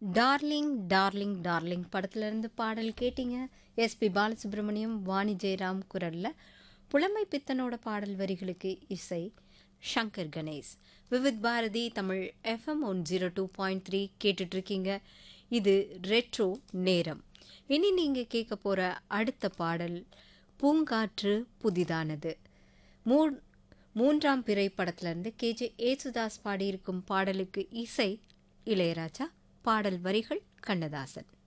darling darling darling படத்துலேருந்து பாடல் கேட்டீங்க எஸ்பி பாலசுப்ரமணியம் வாணி ஜெயராம் குரலில் புலமை பித்தனோட பாடல் வரிகளுக்கு இசை Shankar Ganesh Vividh Bharati Tamil FM one zero two point three கேட்டுட்ருக்கீங்க இது ரெட்ரோ நேரம் இனி நீங்கள் கேட்க போகிற அடுத்த பாடல் பூங்காற்று புதிதானது மூ மூன்றாம் பிறை படத்திலிருந்து கேஜே ஏசுதாஸ் பாடியிருக்கும் பாடலுக்கு இசை இளையராஜா பாடல் வரிகள் கண்ணதாசன்